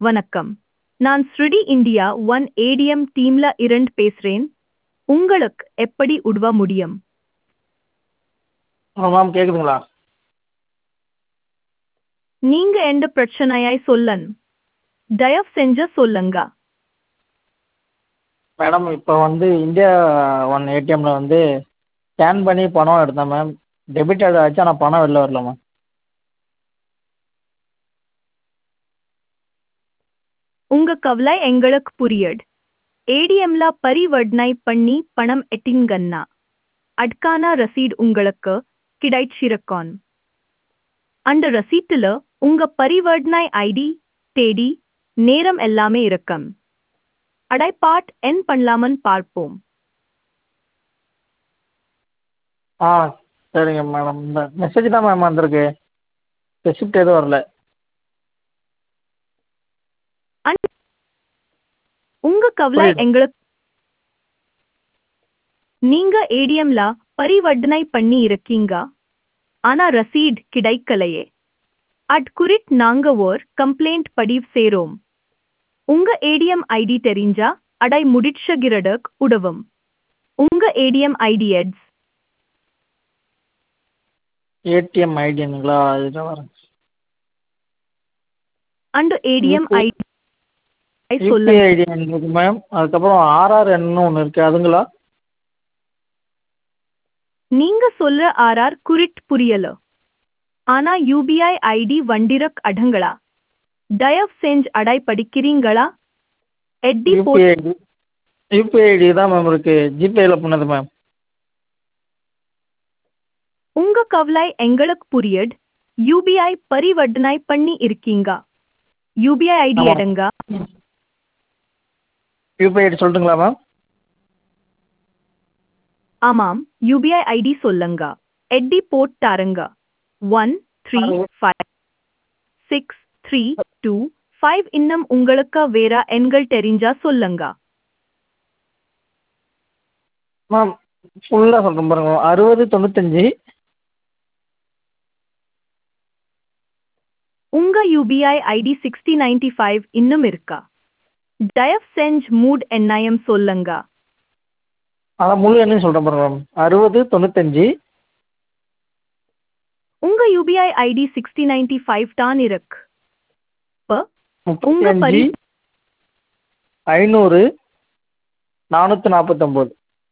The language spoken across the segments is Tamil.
வணக்கம் நான் ஸ்ருடி இந்தியா ஒன் ஏடிஎம் டீம்ல இருந்து பேசுறேன் உங்களுக்கு எப்படி உதவ முடியும் ஆ மேம் கேட்குதுங்களா நீங்க எந்த பிரச்சனையாய் சொல்லன் தயவு செஞ்சு சொல்லுங்க மேடம் இப்போ வந்து இந்தியா ஒன் ஏடிஎம்மில் வந்து ஸ்கேன் பண்ணி பணம் எடுத்தேன் மேம் டெபிட் ஆச்சு ஆனால் பணம் வெளில வரல மேம் உங்க கவலை எங்களுக்கு புரியுது ஏடிஎம்ல பரிவர்த்தனை பண்ணி பணம் எட்டிங்கன்னா அதுக்கான ரசீட் உங்களுக்கு கிடைச்சிருக்கும் அந்த ரசீட்டுல உங்க பரிவர்த்தனை ஐடி தேதி நேரம் எல்லாமே இருக்கும் அடை பாட் என் பண்ணலாமன் பார்ப்போம் ஆ சரிங்க மேடம் இந்த மெசேஜ் தான் மேம் வந்திருக்கு ரெசிப்ட் எதுவும் வரல உங்க கவலை புரியுது. எங்களுக்கு நீங்க ஏடிஎம்ல பரிவர்த்தனை பண்ணி இருக்கீங்க ஆனா ரசீட் கிடைக்கலையே அட் குறிட் நாங்க ஒரு கம்ப்ளைண்ட் பதிவு செய்றோம் உங்க ஏடிஎம் ஐடி தெரிஞ்சா அடை முடிச்சகிறதுக்கு உதவும் உங்க ஏடிஎம் ஐடி எட்ஸ் ஏடிஎம் ஐடிங்களா இதுதான் வரேன் அந்த ஏடிஎம் UPI ஐடி யூபிஐ சொல்லுங்க ஐடி இருக்கு மேம் அதுக்கப்புறம் ஆர்ஆர்என்னு ஒன்று இருக்குது அதுங்களா நீங்க சொல்ற ஆர்ஆர் குறிட் புரியல ஆனா யூபிஐ ஐடி வண்டிரக் அடங்களா தயவு செஞ்சு அடை படிக்கிறீங்களா எட்டி போ யூபிஐ ஐடி யூபிஐ ஐடி தான் மேம் இருக்குது ஜிபேயில் பண்ணது மேம் உங்க கவலை எங்களுக்கு புரியுது யூபிஐ பரிவர்த்தனை பண்ணி இருக்கீங்க யூபிஐ ஐடி ஆமா. எடுங்க யூபிஐ ஐடி சொல்லட்டுங்களா மேம் ஆமாம் யூபிஐ ஐடி சொல்லுங்க எட்டி போட் தாருங்க one three five six three two five இன்னும் உங்களுக்கு வேற எண்கள் தெரிஞ்சா சொல்லுங்க மேம் ஃபுல்லாக சொல்கிறேன் பாருங்க அறுபது தொண்ணூத்தஞ்சு உங்க UPI ID sixty ninety five இன்னும் இருக்கா தயவு செஞ்சு மூட் எண்ணாயம் சொல்லுங்க அதான் முழு எண்ணையும் சொல்கிறேன் பாருங்க மேம் அறுபது தொண்ணூத்தஞ்சு உங்க UPI ID sixty ninety five தான் இருக்கு இப்ப முப்பத்தி உங்க அஞ்சு பரி ஐநூறு நானூற்றி நாற்பத்தொம்போது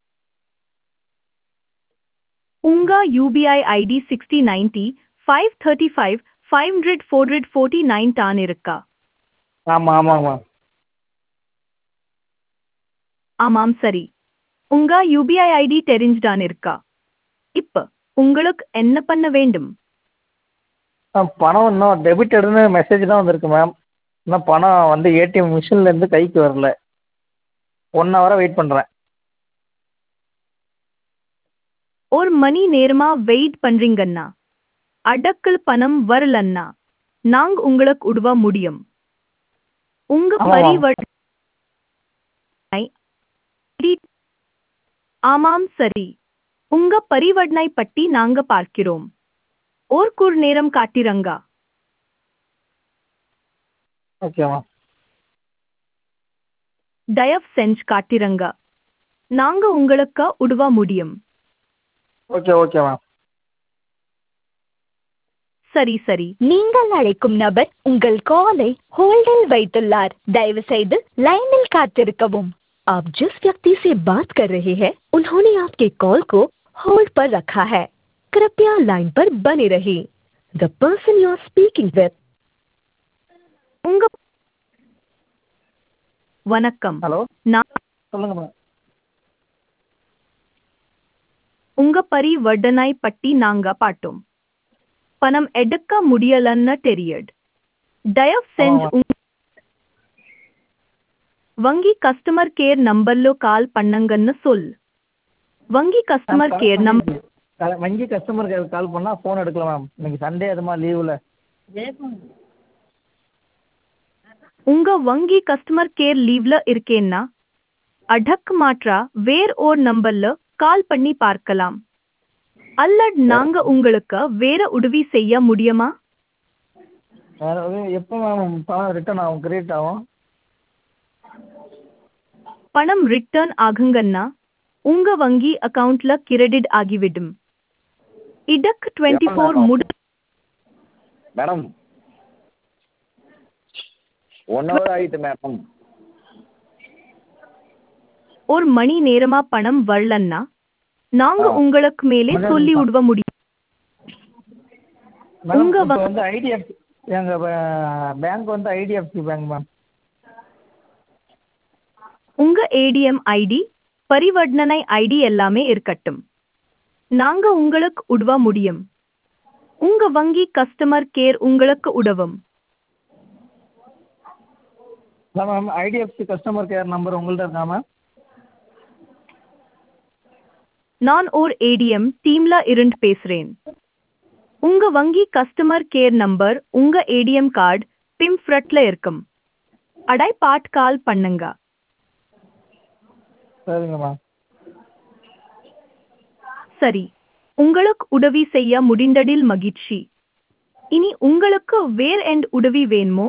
உங்க UPI ID sixty ninety five thirty five five hundred four hundred forty nine தான் இருக்கா ஆமாம் ஆமாங்க மேம் ஆமாம் சரி உங்க யூபிஐ ஐடி தெரிஞ்சுதான் இருக்கா இப்ப உங்களுக்கு என்ன பண்ண வேண்டும் மேம் பணம் இன்னும் டெபிட்டட்னு மெசேஜ் தான் வந்திருக்கு மேம் இன்னும் பணம் வந்து ஏடிஎம் மிஷின்லேருந்து கைக்கு வரல ஒன் ஹவராக வெயிட் பண்ணுறேன் ஒரு மணி நேரமா வெயிட் பண்றீங்கன்னா அடக்கல் பணம் வரலன்னா நாங்க உங்களுக்கு உதவ முடியும் உங்க ஆமாம், மேம். பரிவர்த்தனை ஆமாம் சரி உங்க பரிவர்த்தனை பட்டி நாங்க பார்க்கிறோம் ஓர் குர் நேரம் காட்டிரங்க ஓகே மேம் தயவு செஞ்சு காட்டிரங்க நாங்க உங்களுக்கு உதவ முடியும் ஓகே ஓகே மேம் சரி சரி நீங்கள் அழைக்கும் நபர் உங்கள் காலை होल्डिल வைத்துள்ளார் दयவு செய்து लाइनिल காத்திருக்கவும் आप जिस व्यक्ति से बात कर रहे हैं उन्होंने आपके कॉल को होल्ड पर रखा है कृपया लाइन पर बने रहिए the person you are speaking with உங்க வணக்கம் ஹலோ நான் சொல்லுங்கள் மேம் உங்க பரிவர்த்தனை பட்டி நாங்க பாட்டோம் பணம் எடுக்க முடியலன்னு தெரியுது தயவு செஞ்சு ஆமா. உங்க வங்கி கஸ்டமர் கேர் நம்பர்ல கால் பண்ணுங்கன்னு சொல் வங்கி கஸ்டமர் கேர் நம்பர் க- வங்கி கஸ்டமர் கேர் கால் பண்ணால் ஃபோன் எடுக்கல மேம் இன்னைக்கு சண்டே அதுமா லீவில் உங்க வங்கி கஸ்டமர் கேர் லீவ்ல இருக்கேன்னா அடக் மாற்றா வேர் ஓர் நம்பர்ல கால் பண்ணி பார்க்கலாம் அல்லது நாங்க உங்களுக்கு வேற உதவி செய்ய முடியுமா வேறு எதுவும் எப்போ மேம் பணம் ரிட்டர்ன் ஆகும் கிரெடிட் ஆகும் பணம் ரிட்டர்ன் ஆகுங்கன்னா உங்க வங்கி அக்கவுண்ட்ல கிரெடிட் ஆகிவிடும் இதற்கு டுவெண்ட்டி ஃபோர் நேரம்? முடி மேடம் ஒன் ஹவர் ஆகிட்டு மேடம் ஒரு மணி நேரமா பணம் வரலன்னா நாங்க ஆ. உங்களுக்கு மேலே மேடம், சொல்லி விடுவ முடியும் மேடம் உங்க இப்போ வ- வந்து ஐடிஎஃப்சி எங்கள் பேங்க் வந்து ஐடிஎஃப்சி பேங்க் மேம் உங்க ஏடிஎம் ஐடி பரிவர்த்தனை ஐடி எல்லாமே இருக்கட்டும் நாங்க உங்களுக்கு உதவ முடியும் உங்க வங்கி கஸ்டமர் கேர் உங்களுக்கு உதவும் அதான் ma'am IDFC customer care number உங்கள்ட்ட இருக்கா மேம் நான் ஓர் ஏடிஎம் டீம்ல இருந்து பேசுறேன் உங்க வங்கி கஸ்டமர் கேர் நம்பர் உங்க ஏடிஎம் கார்டு பிம் ஃப்ரட்ல இருக்கும் அடை பாட் கால் பண்ணுங்க சரிங்க மேம் சரி உங்களுக்கு உதவி செய்ய முடிந்ததில் மகிழ்ச்சி இனி உங்களுக்கு வேற எண்ட் உதவி வேணுமோ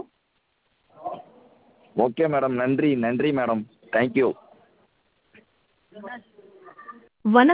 ஓகே மேடம் நன்றி நன்றி மேடம் தேங்க்யூ வணக்கம்